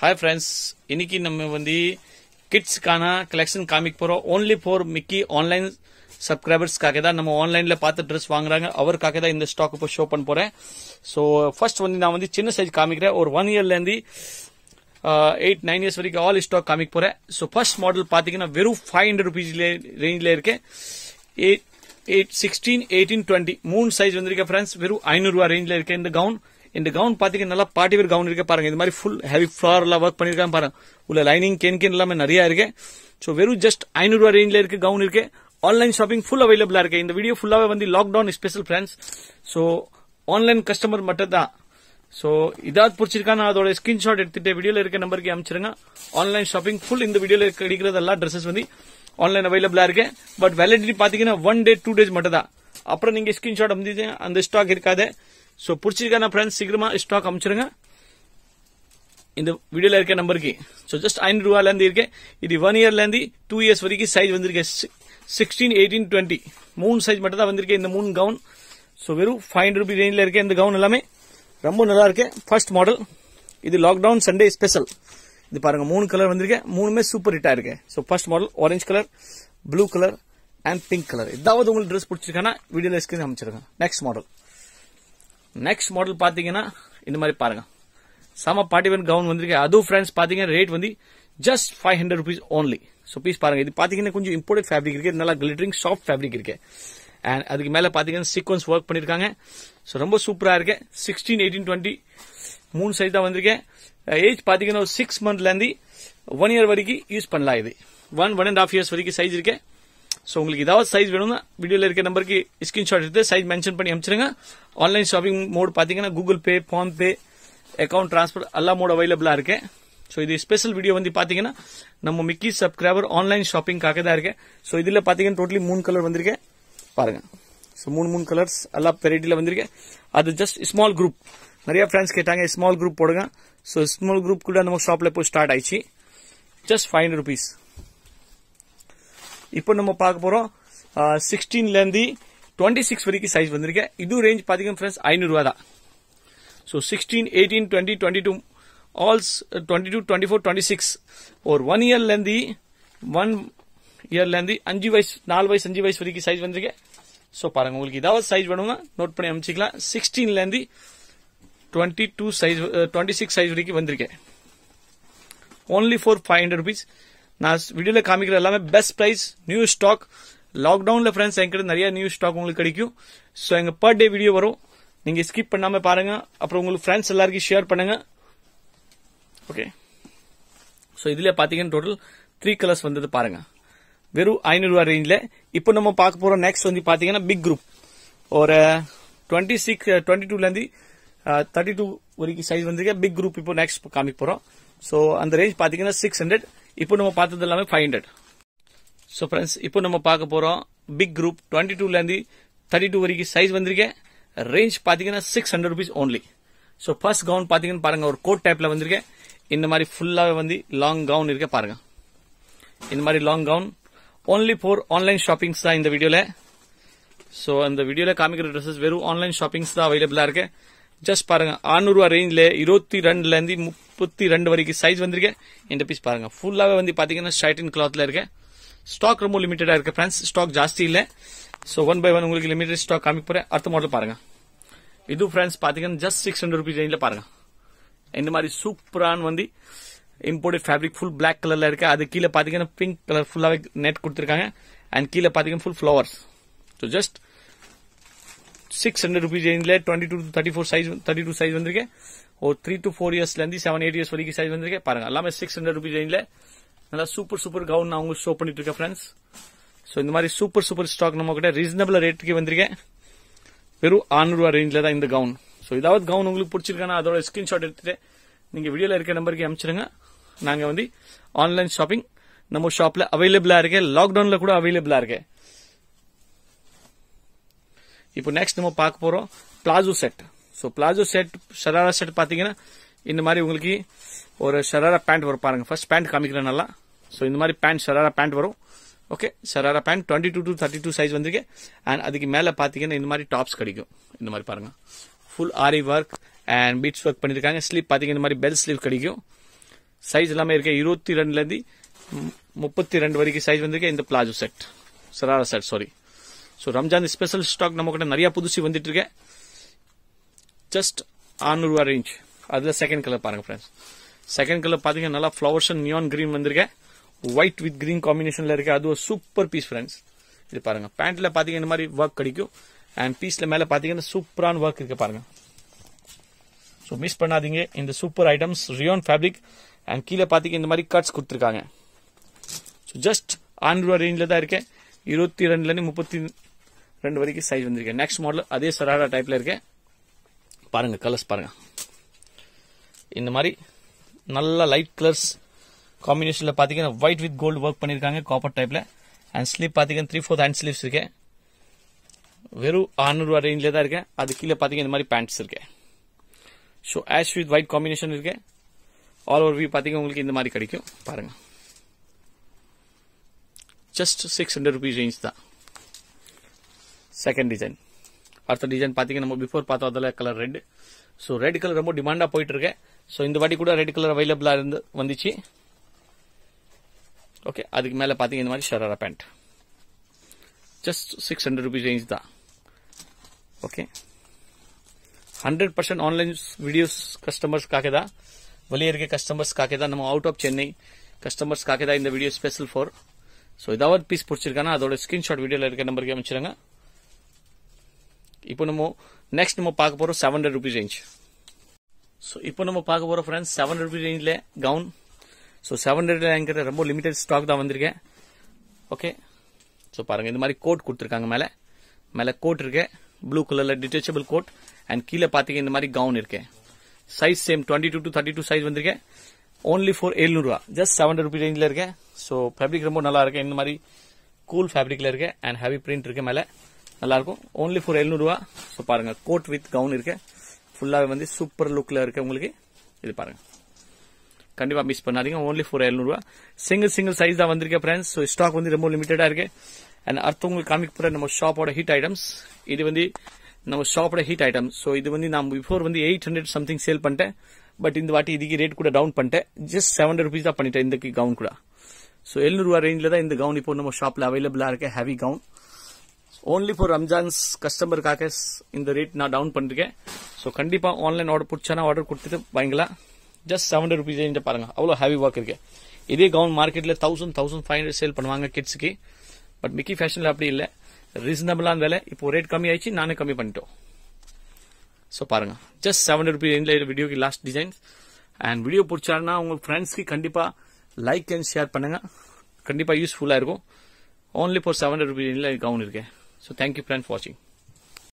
hi friends இன்னைக்கு நம்ம வந்து கிட்ஸ்க்கான கலெக்ஷன் காமிக்க போறோம் ஓன்லி ஃபார் மிக்கி ஆன்லைன் சப்ஸ்கிரைபர்ஸ்க்காக தான் நம்ம ஆன்லைன்ல பார்த்து ட்ரெஸ் வாங்குறாங்க அவருக்காக தான் இந்த ஸ்டாக் இப்போ ஷோ பண்ண போறேன் ஸோ ஃபர்ஸ்ட் வந்து நான் வந்து சின்ன சைஸ் காமிக்கிறேன் ஒரு ஒன் இயர்ல இருந்து எயிட் நைன் இயர்ஸ் வரைக்கும் ஆல் ஸ்டாக் காமிக்க போறேன் ஸோ ஃபர்ஸ்ட் மாடல் பாத்தீங்கன்னா வெறும் ஃபைவ் ஹண்ட்ரட் ருபீஸ் ரேஞ்சில் இருக்கு eight eight sixteen eighteen twenty மூணு சைஸ் வந்திருக்க ஃப்ரெண்ட்ஸ் வெறும் ஐநூறுரூவா ரேஞ்சில் இருக்கு இந்த கவுன் இந்த கவுன் பாத்தீங்கன்னா நல்லா பார்ட்டி வேர் கவுன் இருக்கு பாருங்க இந்த மாதிரி ஃபுல் ஹெவி ஃபிளவர் எல்லாம் ஒர்க் பண்ணிருக்காங்க பாருங்க உள்ள லைனிங் கேன் கேன் எல்லாமே நிறைய இருக்கு ஸோ வெறும் ஜஸ்ட் ஐநூறுரூவா ரேஞ்சில் இருக்கு கவுன் இருக்கு ஆன்லைன் ஷாப்பிங் ஃபுல் அவைலபிளா இருக்கு இந்த வீடியோ ஃபுல்லாவே வந்து lockdown special friends so online customer மட்டும் தான் ஸோ இதாவது பிடிச்சிருக்கான அதோட ஸ்கிரீன்ஷாட் எடுத்துட்டு வீடியோல இருக்க நம்பருக்கு அனுப்பிச்சிருங்க ஆன்லைன் ஷாப்பிங் ஃபுல் இந்த வீடியோல கிடைக்கிறது எல்லா ட்ரெஸ்ஸஸ் வந்து ஆன்லைன் அவைலபிளா இருக்கு பட் வேலிடிட்டி பாத்தீங்கன்னா ஒன் டே டூ டேஸ் மட்டும் தான் அப்புறம் நீங்க ஸ்கிரீன்ஷாட் அனுப்பிச்சு அந்த ஸ்டாக் இருக்காது ஸோ பிடிச்சிருக்கான ஃப்ரெண்ட்ஸ் சீக்கிரமா ஸ்டாக் அனுப்பிச்சிருங்க இந்த வீடியோல இருக்க நம்பருக்கு ஸோ ஜஸ்ட் ஐநூறு ரூபாயில இருந்து இருக்கு இது ஒன் இயர்ல இருந்து டூ இயர்ஸ் வரைக்கும் சைஸ் வந்திருக்கு சிக்ஸ்டீன் எயிட்டீன் டுவெண்ட்டி மூணு சைஸ் மட்டும் தான் வந்திருக்கு இந்த மூணு கவுன் ஸோ வெறும் ஃபைவ் ஹண்ட்ரட் ருபி ரேஞ்சில் இருக்க இந்த கவுன் எல்லாமே ரொம்ப நல்லா இருக்கு ஃபர்ஸ்ட் மாடல் இது லாக்டவுன் சண்டே ஸ்பெஷல் இது பாருங்க மூணு கலர் வந்திருக்கு மூணுமே சூப்பர் ஹிட்டா இருக்கு so first model orange colour blue colour and pink colour ஏதாவது உங்களுக்கு ட்ரெஸ் பிடிச்சிருக்கானா வீடியோல ஸ்கிரீன் அமைச்சிருக்கேன் நெக்ஸ்ட் மாடல் நெக்ஸ்ட் மாடல் பாத்தீங்கன்னா இந்த மாதிரி பாருங்க சம பார்ட்டிவன் கவுன் வந்திருக்கு அதுவும் ஃப்ரெண்ட்ஸ் பாத்தீங்கன்னா ரேட் வந்து just five hundred rupees only so piece பாருங்க இது பாத்தீங்கன்னா கொஞ்சம் இம்போர்ட் ஃபேப்ரிக் இருக்கு நல்லா கிளிட்டரிங் சாஃப்ட் ஃபேப்ரிக் இருக்கு அண்ட் அதுக்கு மேல பாத்தீங்கன்னா சீக்வன்ஸ் ஒர்க் பண்ணிருக்காங்க ஸோ ரொம்ப சூப்பரா இருக்கு சிக்ஸ்டீன் எயிட்டீன் டுவெண்ட்டி மூணு சைஸ் தான் வந்திருக்கேன் ஏஜ் பாத்தீங்கன்னா ஒரு சிக்ஸ் மந்த்ல இருந்து ஒன் இயர் வரைக்கும் யூஸ் பண்ணலாம் இது one one and half years வரைக்கும் சைஸ் இருக்கு ஸோ உங்களுக்கு ஏதாவது சைஸ் வேணும்னா வீடியோல இருக்க நம்பருக்கு ஸ்கிரீன்ஷாட் எடுத்து சைஸ் மென்ஷன் பண்ணி அனுப்பிச்சிருங்க ஆன்லைன் ஷாப்பிங் மோட் பாத்தீங்கன்னா Google pay phone pay account transfer எல்லா மோட் அவைலபிளா இருக்கு ஸோ இது ஸ்பெஷல் வீடியோ வந்து பாத்தீங்கன்னா நம்ம மிக்கி சப்ஸ்கிரைபர் ஆன்லைன் ஷாப்பிங்காக தான் இருக்கு ஸோ இதுல பாத்தீங்கன்னா டோட்டலி மூணு கலர் வந்திருக்கு பாருங்க ஸோ மூணு மூணு கலர்ஸ் எல்லா வெரைட்டில வந்திருக்கு அது ஜஸ்ட் ஸ்மால் குரூப் நிறைய ஃப்ரெண்ட்ஸ் கேட்டாங்க ஸ்மால் குரூப் போடுங்க ஸோ ஸ்மால் குரூப் கூட நம்ம ஷாப்ல இப்போ ஸ்டார்ட் ஆயிடுச்சு ஜஸ்ட் ஃபைவ் ஹண்ட்ரட் ருபீஸ் இப்போ நம்ம பார்க்க போறோம் சிக்ஸ்டீன்ல இருந்து டுவெண்ட்டி சிக்ஸ் வரைக்கும் சைஸ் வந்திருக்கு இது ரேஞ்ச் பாத்தீங்கன்னா ஃப்ரெண்ட்ஸ் ஐநூறு ரூபா தான் so sixteen eighteen twenty twenty two also twenty two twenty four twenty six ஒரு ஒன் இயர்ல இருந்து ஒன் இயர்ல இருந்து அஞ்சு வயசு நாலு வயசு அஞ்சு வயசு வரைக்கும் சைஸ் வந்திருக்கு ஸோ பாருங்க உங்களுக்கு ஏதாவது சைஸ் வேணும்னா நோட் பண்ணி அமைச்சிக்கலாம் சிக்ஸ்டீன்ல இருந்து twenty two size twenty six size வரைக்கும் வந்திருக்கேன் only for five hundred rupees நான் வீடியோல காமிக்கிற எல்லாமே பெஸ்ட் பிரைஸ் நியூ ஸ்டாக் லாக்டவுன்ல ஃப்ரெண்ட்ஸ் என்கிட்ட நிறைய நியூ ஸ்டாக் உங்களுக்கு கிடைக்கும் ஸோ எங்க பர் டே வீடியோ வரும் நீங்க ஸ்கிப் பண்ணாம பாருங்க அப்புறம் உங்களுக்கு ஃப்ரெண்ட்ஸ் எல்லாருக்கும் ஷேர் பண்ணுங்க ஓகே ஸோ இதுல பாத்தீங்கன்னா டோட்டல் த்ரீ கலர்ஸ் வந்தது பாருங்க வெறும் ஐநூறு ரூபா ரேஞ்சில் இப்போ நம்ம பார்க்க போறோம் நெக்ஸ்ட் வந்து பாத்தீங்கன்னா பிக் குரூப் ஒரு டுவெண்ட்டி சிக்ஸ் டுவெண்ட்டி டூல இருந்து தேர்ட்டி டூ வரைக்கும் சைஸ் வந்திருக்கு பிக் குரூப் இப்போ நெக்ஸ்ட் காமிக்க போறோம் ஸோ அந்த ரேஞ்ச் பாத்தீங்கன்னா சிக்ஸ் ஹண்ட்ரட் இப்போ நம்ம பார்த்தது எல்லாமே ஃபைவ் ஹண்ட்ரட் ஸோ ஃப்ரெண்ட்ஸ் இப்போ நம்ம பார்க்க போறோம் பிக் குரூப் டுவெண்ட்டி டூல இருந்து தேர்ட்டி டூ வரைக்கும் சைஸ் வந்திருக்கேன் ரேஞ்ச் பாத்தீங்கன்னா six hundred rupees only so first gown பாத்தீங்கன்னா பாருங்க ஒரு கோட் டைப்ல வந்திருக்கேன் இந்த மாதிரி ஃபுல்லாவே வந்து லாங் கவுன் இருக்க பாருங்க இந்த மாதிரி long gown only for online ஷாப்பிங்ஸ் தான் இந்த வீடியோல ஸோ அந்த வீடியோல காமிக்கிற ட்ரெஸ்ஸஸ் வெறும் ஆன்லைன் ஷாப்பிங்ஸ் தான் அவைலபிளா இருக்கு ஜஸ்ட் பாருங்க ஆறுநூறு ரூபா ரேஞ்சில் இருபத்தி ரெண்டுல இருந்து முப்பத்தி ரெண்டு வரைக்கும் சைஸ் வந்திருக்கு இந்த பீஸ் பாருங்க ஃபுல்லாவே வந்து பாத்தீங்கன்னா ஷைட்டின் கிளாத்ல இருக்கு ஸ்டாக் ரொம்ப லிமிட்டடா இருக்கு ஃப்ரெண்ட்ஸ் ஸ்டாக் ஜாஸ்தி இல்ல ஸோ ஒன் பை ஒன் உங்களுக்கு லிமிடெட் ஸ்டாக் காமிக்க போறேன் அடுத்த மாடல் பாருங்க இது ஃப்ரெண்ட்ஸ் பாத்தீங்கன்னா ஜஸ்ட் சிக்ஸ் ஹண்ட்ரட் ருபீஸ் ரேஞ்சில் பாருங்க இந்த மாதிரி சூப்பரான வந்து இம்போர்டட் ஃபேப்ரிக் ஃபுல் பிளாக் கலர்ல இருக்கு அது கீழே பாத்தீங்கன்னா பிங்க் கலர் ஃபுல்லாவே நெட் கொடுத்துருக்காங்க அண்ட் கீழே பாத்தீங்கன்னா full flowers so just six hundred rupees ரேஞ்சில் twenty two thirty four size thirty two size வந்திருக்கு ஒரு த்ரீ டு ஃபோர் இயர்ஸ்ல இருந்து செவன் எயிட் இயர்ஸ் வரைக்கும் சைஸ் வந்திருக்கு பாருங்க எல்லாமே சிக்ஸ் ஹண்ட்ரட் ருபீஸ் ரேஞ்சில் நல்லா சூப்பர் சூப்பர் கவுன் நான் உங்களுக்கு ஷோ பண்ணிட்டு இருக்கேன் ஃப்ரெண்ட்ஸ் ஸோ இந்த மாதிரி சூப்பர் சூப்பர் ஸ்டாக் நம்ம கிட்ட ரீசனபிள் ரேட்டுக்கு வந்திருக்கேன் வெறும் ஆறுநூறுவா ரேஞ்சில் தான் இந்த கவுன் ஸோ ஏதாவது கவுன் உங்களுக்கு பிடிச்சிருக்கானா அதோட ஸ்கிரீன்ஷாட் எடுத்துட்டு நீங்க வீடியோல இருக்க நம்பருக்கு அனுப்பிச்சிருங்க நாங்க வந்து ஆன்லைன் ஷாப்பிங் நம்ம ஷாப்ல அவைலபிளா இருக்கு லாக்டவுன்ல கூட அவைலபிளா இருக்கு இப்போ நெக்ஸ்ட் நம்ம பார்க்க போறோம் palazzo set so palazzo set sharara set பாத்தீங்கன்னா இந்த மாதிரி உங்களுக்கு ஒரு ஷராரா பேண்ட் வரும் பாருங்க ஃபர்ஸ்ட் பேண்ட் காமிக்கிறேன் நல்லா ஸோ இந்த மாதிரி பேண்ட் ஷராரா பேண்ட் வரும் okay sharara pant twenty two to thirty two size வந்திருக்கு அண்ட் அதுக்கு மேல பாத்தீங்கன்னா இந்த மாதிரி டாப்ஸ் கிடைக்கும் இந்த மாதிரி பாருங்க full aari work and beads work பண்ணிருக்காங்க ஸ்லீவ் பாத்தீங்கன்னா இந்த மாதிரி பெல் ஸ்லீவ் கிடைக்கும் சைஸ் எல்லாமே இருக்கு இருபத்தி ரெண்டுலேருந்து முப்பத்தி ரெண்டு வரைக்கும் சைஸ் வந்திருக்கு இந்த palazzo set sharara set sari so Ramzan special stock நம்ம கிட்ட நிறைய புதுசு வந்துட்டு இருக்கு ஜஸ்ட் ஆறுநூறுவா ரேஞ்ச் அதில் செகண்ட் கலர் பாருங்க ஃப்ரெண்ட்ஸ் செகண்ட் கலர் பார்த்தீங்கன்னா நல்லா ஃப்ளவர்ஸ் அண்ட் நியான் கிரீன் வந்திருக்கு ஒயிட் வித் கிரீன் காம்பினேஷன்ல இருக்கு அது ஒரு சூப்பர் பீஸ் ஃப்ரெண்ட்ஸ் இது பாருங்க பேண்ட்ல பாத்தீங்கன்னா இந்த மாதிரி ஒர்க் கிடைக்கும் அண்ட் பீஸ்ல மேல பாத்தீங்கன்னா சூப்பரான ஒர்க் இருக்கு பாருங்க ஸோ மிஸ் பண்ணாதீங்க இந்த super items rayon fabric and கீழே பாத்தீங்க இந்த மாதிரி கட்ஸ் கொடுத்துருக்காங்க ஸோ ஜஸ்ட் ஆண்ட்ரூவா ரேஞ்சில் தான் இருக்கேன் இருபத்தி ரெண்டுலேருந்து முப்பத்தி ரெண்டு வரைக்கும் சைஸ் வந்திருக்கு நெக்ஸ்ட் மாடல் அதே சராரா டைப்ல இருக்கு பாருங்க கலர்ஸ் பாருங்க இந்த மாதிரி நல்ல லைட் கலர்ஸ் காம்பினேஷன்ல பாத்தீங்கன்னா ஒயிட் வித் கோல்டு ஒர்க் பண்ணிருக்காங்க காப்பர் டைப்ல அண்ட் ஸ்லீப் பாத்தீங்கன்னா த்ரீ ஃபோர்த் ஹேண்ட் ஸ்லீவ்ஸ் இருக்கு வெறும் ஆறுநூறுவா ரேஞ்சில் தான் இருக்கேன் அது கீழே பாத்தீங்கன்னா இந்த மாதிரி பேண்ட்ஸ் இருக்கு so ash with white combination இருக்கு ஆல் ஓவர் வியூ பாத்தீங்கன்னா உங்களுக்கு இந்த மாதிரி கிடைக்கும் பாருங்க just six hundred rupees range தான் செகண்ட் டிசைன் அடுத்த டிசைன் பாத்தீங்கன்னா நம்ம பிஃபோர் பார்த்தோம் அதில் colour red so red colour ரொம்ப டிமாண்டா போயிட்டு இருக்கு ஸோ இந்த வாட்டி கூட ரெட் கலர் அவைலபிளா இருந்து வந்துச்சு ஓகே அதுக்கு மேல பாத்தீங்க இந்த மாதிரி sharara pant just six hundred rupees range தான் okay hundred percent online videos கஸ்டமர்ஸ்க்காக தான் வெளியே இருக்க கஸ்டமர்ஸ்க்காக தான் நம்ம அவுட் ஆஃப் சென்னை கஸ்டமர்ஸ்க்காக தான் இந்த வீடியோ ஸ்பெஷல் ஃபார் ஸோ ஏதாவது பீஸ் பிடிச்சிருக்கானா அதோட ஸ்கிரீன்ஷாட் வீடியோல இருக்க நம்பருக்கு அமைச்சிருங்க இப்போ நம்ம நெக்ஸ்ட் நம்ம பார்க்க போறோம் seven hundred rupees range so இப்போ நம்ம பார்க்க போறோம் ஃப்ரெண்ட்ஸ் செவன் ஹண்ட்ரட் ருபீஸ் ரேஞ்சில் கவுன் ஸோ செவன் ஹண்ட்ரட் ரொம்ப லிமிடெட் ஸ்டாக் தான் வந்திருக்கேன் ஓகே ஸோ பாருங்க இந்த மாதிரி கோட் கொடுத்துருக்காங்க மேலே மேலே கோட் இருக்கு ப்ளூ கலர்ல டிட்டச்சபிள் கோட் அண்ட் கீழே பார்த்தீங்க இந்த மாதிரி கவுன் இருக்கு size same twenty two to thirty two size வந்திருக்கேன் ஓன்லி ஃபார் எழுநூறுவா ஜஸ்ட் செவன் ஹண்ட்ரட் ருபீஸ் ரேஞ்சில் இருக்கேன் ஸோ ஃபேப்ரிக் ரொம்ப நல்லா இருக்கு இந்த மாதிரி கூல் ஃபேப்ரிக்ல இருக்கு அண்ட் ஹெவி பிரிண்ட் இருக்கு மேலே நல்லா இருக்கும் ஓன்லி ஃபார் எழுநூறுவா ஸோ பாருங்க கோட் வித் கவுன் இருக்கு ஃபுல்லாக வந்து சூப்பர் லுக்ல இருக்கு உங்களுக்கு இது பாருங்க கண்டிப்பா மிஸ் பண்ணாதீங்க ஓன்லி ஃபார் எழுநூறுவா சிங்கிள் சிங்கிள் சைஸ் தான் வந்திருக்கேன் ஃப்ரெண்ட்ஸ் ஸோ ஸ்டாக் வந்து ரொம்ப லிமிட்டடா இருக்கு அண்ட் அடுத்து உங்களுக்கு காமிக்க போற நம்ம ஷாப்போட ஹீட் ஐட்டம்ஸ் இது வந்து நம்ம ஷாப்போட ஹீட் ஐட்டம்ஸ் ஸோ இது வந்து நான் பிஃபோர் வந்து எயிட் ஹண்ட்ரட் சம்திங் சேல் பண்ணிட்டேன் பட் இந்த வாட்டி இதுக்கு ரேட் கூட டவுன் பண்ணிட்டேன் ஜஸ்ட் செவன் ஹண்ட்ரட் ருபீஸ் தான் பண்ணிட்டேன் இந்த கவுன் கூட ஸோ எழுநூறுவா ரேஞ்சில் தான் இந்த கவுன் இப்போ நம்ம ஷாப்ல அவைலபிளா இருக்கு heavy gown only for Ramzans கஸ்டமருக்காக இந்த ரேட் நான் டவுன் பண்ணிருக்கேன் ஸோ கண்டிப்பா ஆன்லைன் ஆர்டர் பிடிச்சானா ஆர்டர் கொடுத்துட்டு வாங்கிக்கலாம் ஜஸ்ட் செவன் ஹண்ட்ரட் ருபீஸ் ரேஞ்சில் பாருங்க அவ்வளோ ஹெவி ஒர்க் இருக்கு இதே கவுன் மார்க்கெட்ல thousand thousand five hundred sale பண்ணுவாங்க கிட்ஸ்க்கு பட் மிக்கி ஃபேஷன்ல அப்படி இல்லை ரீசனபிளான விலை இப்போ ரேட் கம்மி ஆயிடுச்சு நானே கம்மி பண்ணிட்டோம் ஸோ பாருங்க ஜஸ்ட் செவன் ஹண்ட்ரட் ருபீஸ் ரேஞ்சில் வீடியோக்கு லாஸ்ட் டிசைன்ஸ் அண்ட் வீடியோ பிடிச்சாருன்னா உங்க ஃப்ரெண்ட்ஸ்க்கு கண்டிப்பா லைக் அண்ட் ஷேர் பண்ணுங்க கண்டிப்பா யூஸ்ஃபுல்லா இருக்கும் only for seven hundred rupees gown இருக்கேன் ஸோ தேங்க்யூ ஃப்ரெண்ட் வாட்சிங்